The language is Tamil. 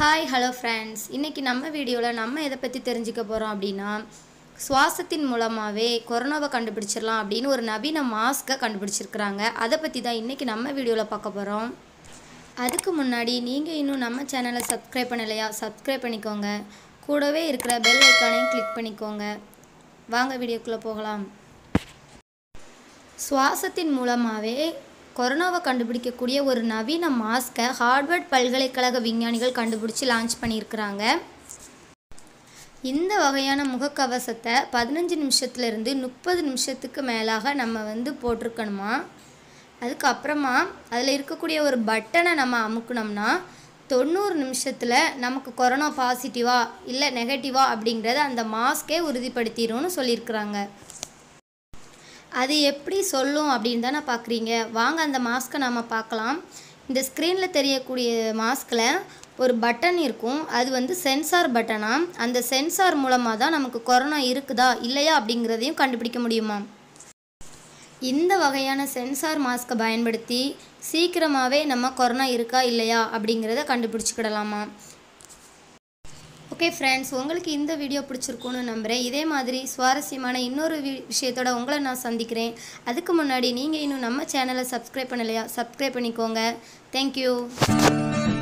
ஹாய் ஹலோ ஃப்ரெண்ட்ஸ் இன்றைக்கி நம்ம வீடியோவில் நம்ம எதை பற்றி தெரிஞ்சுக்க போகிறோம் அப்படின்னா சுவாசத்தின் மூலமாகவே கொரோனாவை கண்டுபிடிச்சிடலாம் அப்படின்னு ஒரு நவீன மாஸ்க்கை கண்டுபிடிச்சிருக்கிறாங்க அதை பற்றி தான் இன்றைக்கி நம்ம வீடியோவில் பார்க்க போகிறோம் அதுக்கு முன்னாடி நீங்கள் இன்னும் நம்ம சேனலை சப்ஸ்கிரைப் பண்ணலையா சப்ஸ்கிரைப் பண்ணிக்கோங்க கூடவே இருக்கிற பெல் ஐக்கானையும் கிளிக் பண்ணிக்கோங்க வாங்க வீடியோக்குள்ளே போகலாம் சுவாசத்தின் மூலமாகவே கொரோனாவை கண்டுபிடிக்கக்கூடிய ஒரு நவீன மாஸ்கை ஹார்வர்ட் பல்கலைக்கழக விஞ்ஞானிகள் கண்டுபிடிச்சி லான்ச் பண்ணியிருக்கிறாங்க இந்த வகையான முகக்கவசத்தை பதினஞ்சு நிமிஷத்துலேருந்து முப்பது நிமிஷத்துக்கு மேலாக நம்ம வந்து போட்டிருக்கணுமா அதுக்கப்புறமா அதில் இருக்கக்கூடிய ஒரு பட்டனை நம்ம அமுக்குனோம்னா தொண்ணூறு நிமிஷத்தில் நமக்கு கொரோனா பாசிட்டிவா இல்லை நெகட்டிவா அப்படிங்கிறத அந்த மாஸ்கே உறுதிப்படுத்திடும்னு சொல்லியிருக்கிறாங்க அது எப்படி சொல்லும் அப்படின்னு தானே பார்க்குறீங்க வாங்க அந்த மாஸ்க்கை நம்ம பார்க்கலாம் இந்த ஸ்க்ரீனில் தெரியக்கூடிய மாஸ்கில் ஒரு பட்டன் இருக்கும் அது வந்து சென்சார் பட்டனா அந்த சென்சார் மூலமாக தான் நமக்கு கொரோனா இருக்குதா இல்லையா அப்படிங்கிறதையும் கண்டுபிடிக்க முடியுமா இந்த வகையான சென்சார் மாஸ்க்கை பயன்படுத்தி சீக்கிரமாகவே நம்ம கொரோனா இருக்கா இல்லையா அப்படிங்கிறத கண்டுபிடிச்சிக்கிடலாமா ஓகே ஃப்ரெண்ட்ஸ் உங்களுக்கு இந்த வீடியோ பிடிச்சிருக்குன்னு நம்புகிறேன் இதே மாதிரி சுவாரஸ்யமான இன்னொரு வி விஷயத்தோட உங்களை நான் சந்திக்கிறேன் அதுக்கு முன்னாடி நீங்கள் இன்னும் நம்ம சேனலை சப்ஸ்கிரைப் பண்ணலையா சப்ஸ்கிரைப் பண்ணிக்கோங்க தேங்க்யூ